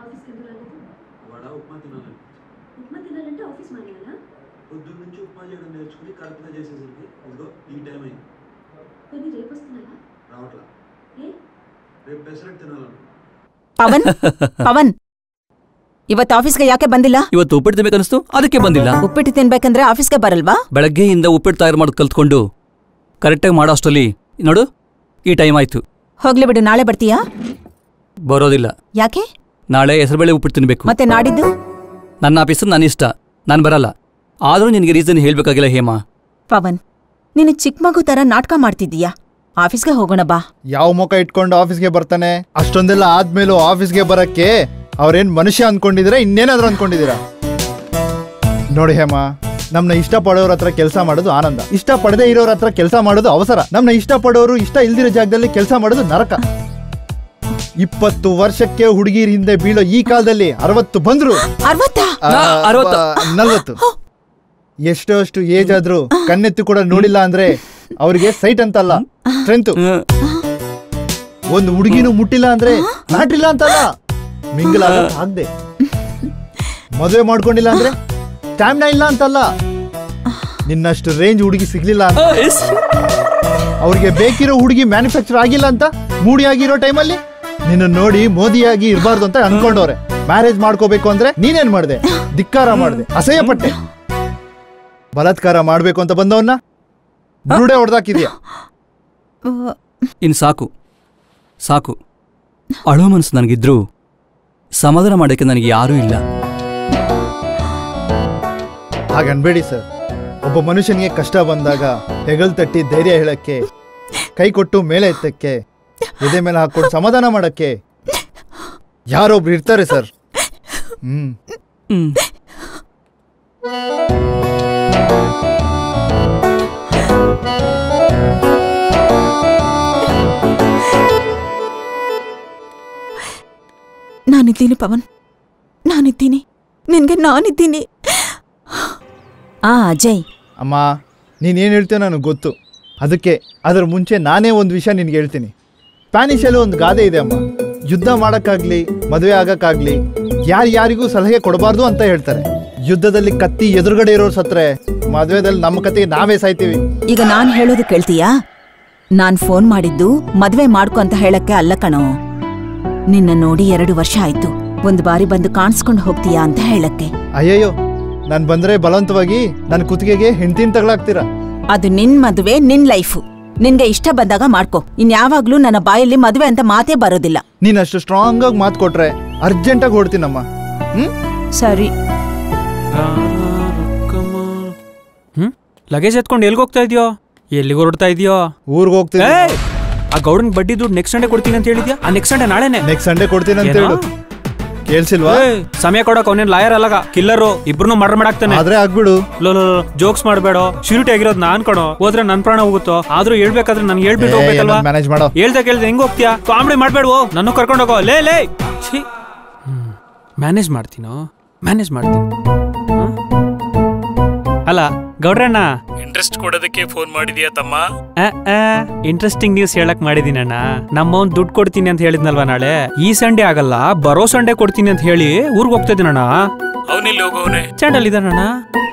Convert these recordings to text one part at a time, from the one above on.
ఆఫీస్కి ఎందుకు రాలేదు వడ ఉప్మా తినాలి ఉప్మా తినాలంటే ఆఫీస్ మానేయాలా పొద్దున్న నుంచి ఉప్మా చేయడం నేర్చుకుని కరెక్ట్గా చేసేసరికి ఇదిగో ఈ టైం అయింది కొన్ని రేపు వస్తున్నావా రావట్లా ఏ రేపు పెసరెట్ తినాలను ಪವನ್ ಪವನ್ ಇವತ್ತು ಆಫೀಸ್ಗೆ ಯಾಕೆ ಬಂದಿಲ್ಲ ಇವತ್ತು ಉಪ್ಪಿಟ್ಟು ತಿನ್ಬೇಕನ್ನಿಸ್ತು ಅದಕ್ಕೆ ಬಂದಿಲ್ಲ ಉಪ್ಪಿಟ್ಟು ತಿನ್ಬೇಕಂದ್ರೆ ಆಫೀಸ್ಗೆ ಬರಲ್ವಾ ಬೆಳಗ್ಗೆಯಿಂದ ಉಪ್ಪಿಟ್ಟು ತಯಾರು ಮಾಡೋದು ಕಲ್ತ್ಕೊಂಡು ಕರೆಕ್ಟಾಗಿ ಮಾಡೋ ಅಷ್ಟರಲ್ಲಿ ನೋಡು ಈ ಟೈಮ್ ಆಯ್ತು ಹೋಗ್ಲಿ ಬಿಡು ನಾಳೆ ಬರ್ತೀಯಾ ಬರೋದಿಲ್ಲ ಯಾಕೆ ನಾಳೆ ಹೆಸರುಬೇಳೆ ಉಪ್ಪಿಟ್ಟು ತಿನ್ಬೇಕು ಮತ್ತೆ ನಾಡಿದ್ದು ನನ್ನ ಆಫೀಸು ನನ್ನ ಇಷ್ಟ ನಾನು ಬರಲ್ಲ ಆದರೂ ನಿನಗೆ ರೀಸನ್ ಹೇಳ್ಬೇಕಾಗಿಲ್ಲ ಹೇಮಾ ಪವನ್ ನೀನು ಚಿಕ್ಕ ಮಗು ತರ ನಾಟಕ ಮಾಡ್ತಿದ್ದೀಯಾ ಆಫೀಸ್ಗೆ ಹೋಗೋಣ ಬಾ ಯಾವ ಮುಖ ಇಟ್ಕೊಂಡು ಆಫೀಸ್ಗೆ ಬರ್ತಾನೆ ಅಷ್ಟೊಂದೆಲ್ಲ ಆದ್ಮೇಲೂ ಆಫೀಸ್ಗೆ ಬರಕ್ಕೆ ಅವ್ರೇನ್ ಮನುಷ್ಯ ಅನ್ಕೊಂಡಿದ್ದೀರಾ ಇನ್ನೇನಾದ್ರೂ ಅನ್ಕೊಂಡಿದ್ದೀರಾ ನೋಡಿ ಹೇಮ ನಮ್ನ ಇಷ್ಟಪಡೋರ ಹತ್ರ ಕೆಲಸ ಮಾಡೋದು ಆನಂದ ಇಷ್ಟ ಪಡದೇ ಇರೋರ ಹತ್ರ ಕೆಲಸ ಮಾಡೋದು ಅವಸರ ನಮ್ನ ಇಷ್ಟಪಡೋರು ಇಷ್ಟ ಇಲ್ದಿರೋ ಜಾಗದಲ್ಲಿ ಕೆಲಸ ಮಾಡೋದು ನರಕ ಇಪ್ಪತ್ತು ವರ್ಷಕ್ಕೆ ಹುಡುಗಿರ ಹಿಂದೆ ಬೀಳೋ ಈ ಕಾಲದಲ್ಲಿ ಅರವತ್ತು ಬಂದ್ರು ಅರ್ವತ್ತಾ ಆ, ನಾ ಅರವತ್ತು. ಬ- ನಲ್ವತ್ತು ಎಷ್ಟೋ ಅಷ್ಟು ಏಜ್ ಆದ್ರೂ ಕಣ್ಣೆತ್ತು ಕೂಡ ನೋಡಿಲ್ಲ ಅಂದ್ರೆ ಅವ್ರಿಗೆ ಸೈಟ್ ಅಂತಲ್ಲ ಸ್ಟ್ರೆಂತ್ ಒಂದು ಹುಡುಗಿನೂ ಮುಟ್ಟಿಲ್ಲ ಅಂದ್ರೆ ನಾಟಿಲ್ಲ ಅಂತಲ್ಲ ಮಿಂಗಲ್ ಆಗದೆ ಮದುವೆ ಮಾಡ್ಕೊಂಡಿಲ್ಲ ಅಂದ್ರೆ ಸ್ಟ್ಯಾಮಿನಾ ಇಲ್ಲ ಅಂತಲ್ಲ ನಿನ್ನಷ್ಟು ರೇಂಜ್ ಹುಡುಗಿ ಸಿಗ್ಲಿಲ್ಲ ಅಂತ ಅವ್ರಿಗೆ ಬೇಕಿರೋ ಹುಡುಗಿ ಮ್ಯಾನುಫ್ಯಾಕ್ಚರ್ ಆಗಿಲ್ಲ ಅಂತ ಮೂಡಿ ಆಗಿರೋ ಟೈಮಲ್ಲಿ ನಿನ್ನ ನೋಡಿ ಮೋದಿಯಾಗಿ ಇರಬಾರ್ದು ಅಂತ ಅನ್ಕೊಂಡವ್ರೆ ಮ್ಯಾರೇಜ್ ಮಾಡ್ಕೋಬೇಕು ಅಂದ್ರೆ ನೀನೇನ್ ಮಾಡ್ದೆ ಧಿಕ್ಕಾರ ಮಾಡ್ದೆ ಅಸಹ್ಯ ಪಟ್ಟೆ ಬಲಾತ್ಕಾರ ಮಾಡ್ಬೇಕು ಅಂತ ಬಂದವನ್ನ ಬುರುಡೆ ಹೊಡೆದಾಕಿದ್ಯಾ ಇನ್ನು ಸಾಕು ಸಾಕು ಅಳೋ ಮನಸ್ಸು ನನಗಿದ್ರು ಸಮಾಧಾನ ಮಾಡೋಕ್ಕೆ ನನಗೆ ಯಾರೂ ಇಲ್ಲ ಹಾಗನ್ಬೇಡಿ ಸರ್ ಒಬ್ಬ ಮನುಷ್ಯನಿಗೆ ಕಷ್ಟ ಬಂದಾಗ ಹೆಗಲ್ ತಟ್ಟಿ ಧೈರ್ಯ ಹೇಳಕ್ಕೆ ಕೈ ಕೊಟ್ಟು ಮೇಲೆ ಎತ್ತಕ್ಕೆ ಎದೆ ಮೇಲೆ ಹಾಕೊಂಡು ಸಮಾಧಾನ ಮಾಡಕ್ಕೆ ಯಾರೊಬ್ರು ಇರ್ತಾರೆ ಸರ್ ಹ್ಮ್ ಹ್ಮ್ ನಾನಿದ್ದೀನಿ ಪವನ್ ನಾನಿದ್ದೀನಿ ನಿನ್ಗೆ ನಾನಿದ್ದೀನಿ ಆ ಅಜಯ್ ಅಮ್ಮ ನೀನೇನು ಹೇಳ್ತೀಯ ನನಗೆ ಗೊತ್ತು ಅದಕ್ಕೆ ಅದರ ಮುಂಚೆ ನಾನೇ ಒಂದು ವಿಷಯ ನಿನ್ಗೆ ಹೇಳ್ತೀನಿ ಸ್ಪ್ಯಾನಿಷಲ್ಲಿ ಒಂದು ಗಾದೆ ಇದೆ ಅಮ್ಮ ಯುದ್ಧ ಮಾಡೋಕ್ಕಾಗ್ಲಿ ಮದುವೆ ಆಗಕ್ಕಾಗ್ಲಿ ಯಾರು ಯಾರಿಗೂ ಸಲಹೆ ಕೊಡಬಾರ್ದು ಅಂತ ಹೇಳ್ತಾರೆ ಯುದ್ಧದಲ್ಲಿ ಕತ್ತಿ ಎದುರುಗಡೆ ಇರೋರು ಸತ್ರೆ ಮದುವೆದಲ್ಲಿ ನಮ್ಮ ಕತೆಗೆ ನಾವೇ ಸಾಯ್ತೀವಿ ಈಗ ನಾನ್ ಹೇಳೋದು ಕೇಳ್ತೀಯಾ ನಾನ್ ಫೋನ್ ಮಾಡಿದ್ದು ಮದ್ವೆ ಮಾಡ್ಕೊ ಅಂತ ಹೇಳಕ್ಕೆ ಅಲ್ಲ ಕಣೋ ನಿನ್ನ ನೋಡಿ ಎರಡು ವರ್ಷ ಆಯ್ತು ಒಂದ್ ಬಾರಿ ಬಂದು ಕಾಣಿಸ್ಕೊಂಡು ಹೋಗ್ತೀಯಾ ಅಂತ ಹೇಳಕ್ಕೆ ಅಯ್ಯಯ್ಯೋ ನಾನು ಬಂದ್ರೆ ಬಲವಂತವಾಗಿ ನನ್ನ ಕುತ್ತಿಗೆಗೆ ಹೆಂಡ್ತಿನ ತಗೊಳಾಕ್ತೀರಾ ಅದು ನಿನ್ ಮದುವೆ ನಿನ್ ಲೈಫು ನಿನ್ಗೆ ಇಷ್ಟ ಬಂದಾಗ ಮಾಡ್ಕೊ ಇನ್ಯಾವಾಗ್ಲೂ ನನ್ನ ಬಾಯಲ್ಲಿ ಮದುವೆ ಅಂತ ಮಾತೇ ಬರೋದಿಲ್ಲ ನೀನ್ ಅಷ್ಟು ಸ್ಟ್ರಾಂಗ್ ಆಗಿ ಮಾತು ಕೊಟ್ರೆ ಅರ್ಜೆಂಟಾಗಿ ಹೊಡ್ತೀನಮ್ಮ ಹ್ಮ್ ಸರಿ ಹ್ಮ್ ಲಗೇಜ್ ಎತ್ಕೊಂಡು ಎಲ್ಗೆ ಹೋಗ್ತಾ ಇದೆಯೋ ಎಲ್ಲಿಗೆ ಹೊರಡ್ತಾ ಇದೆಯೋ ಊರ್ಗ್ ಹೋಗ್ತೀನಿ ಏಯ್! ಆ ಗೌಡನ್ ಬಡ್ಡಿ ದುಡ್ಡು ನೆಕ್ಸ್ಟ್ ಸಂಡೇ ಕೊಡ್ತೀನಿ ಅಂತ ಹೇಳಿದ್ಯಾ ಆ ನೆಕ್ಸ್ಟ್ ಸಂಡೇ ನಾಳೆನೆ ನೆಕ್ಸ್ಟ್ ಸಂಡೇ ಕೊಡ್ತೀನಿ ಅಂತ ಏನೋ? ಹೇಳು ಕೇಳ್ಸಿಲ್ವಾ ಏಯ್, ಸಮಯ ಕೊಡಕ್ ಅವನೇನ್ ಲಾಯರ್ ಅಲ್ಲಗ ಕಿಲ್ಲರು ಇಬ್ರು ಮರ್ಡರ್ ಮಾಡಾಕ್ತಾನೆ ಆದ್ರೆ ಆಗ್ಬಿಡು ಲೋ ಲೋ ಜೋಕ್ಸ್ ಮಾಡಬೇಡ ಶ್ಯೂರಿಟಿ ಆಗಿರೋದು ನಾನ್ ಕಣೋ ಹೋದ್ರೆ ನನ್ ಪ್ರಾಣ ಹೋಗುತ್ತೋ ಆದ್ರೂ ಹೇಳ್ಬೇಕಾದ್ರೆ ನನ್ಗೆ ಹೇಳ್ಬಿಟ್ಟು ಹೋಗ್ಬೇಕಲ್ವಾ ಮ್ಯಾನೇಜ್ ಮಾಡೋ ಹೇಳ್ದೆ ಕೇಳ್ದೆ ಹೆಂಗ್ ಹೋಗ್ತೀಯಾ ಕಾಮಿಡಿ ಮಾಡ್ಬೇಡ್ವೋ ನನ್ನ ಕರ್ಕೊಂಡು ಹೋಗೋ ಲೇ ಲೇ ಛೀ ಮ್ಯಾನೇಜ್ ಮಾಡ್ತೀನೋ ಮ್ಯಾನೇಜ್ ಮಾಡ್ತೀನಿ ಹ? ಅಲ್ಲ ಗೌಡ್ರಣ್ಣ ಇಂಟ್ರೆಸ್ಟ್ ಕೊಡೋದಕ್ಕೆ ಫೋನ್ ಮಾಡಿದ್ಯಾ ತಮ್ಮ ಇಂಟ್ರೆಸ್ಟಿಂಗ್ ನ್ಯೂಸ್ ಹೇಳಕ್ ಮಾಡಿದೀನಣ್ಣ ನಮ್ಮವನ್ ದುಡ್ಡು ಕೊಡ್ತೀನಿ ಅಂತ ಹೇಳಿದ್ನಲ್ವಾ ನಾಳೆ ಈ ಸಂಡೇ ಆಗಲ್ಲ ಬರೋ ಸಂಡೇ ಕೊಡ್ತೀನಿ ಅಂತ ಹೇಳಿ ಊರ್ಗ್ ಹೋಗ್ತಾ ಇದೀನಣ್ಣ ಅವನಿಲ್ಲಿ ಹೋಗೋನೆ ಸ್ಟ್ಯಾಂಡಲ್ಲಿ ಇದಾನಣ್ಣ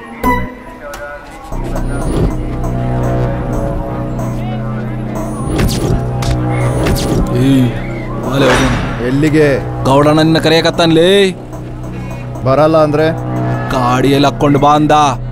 ಎಲ್ಲಿಗೆ ಗೌಡಣ್ಣ ನಿನ್ನ ಕರೆಯಕತ್ತಾನ್ಲೇ ಬರಲ್ಲ ಅಂದ್ರೆ ಗಾಡಿಯಲ್ಲಿ ಹಾಕೊಂಡು ಬಾ ಅಂದ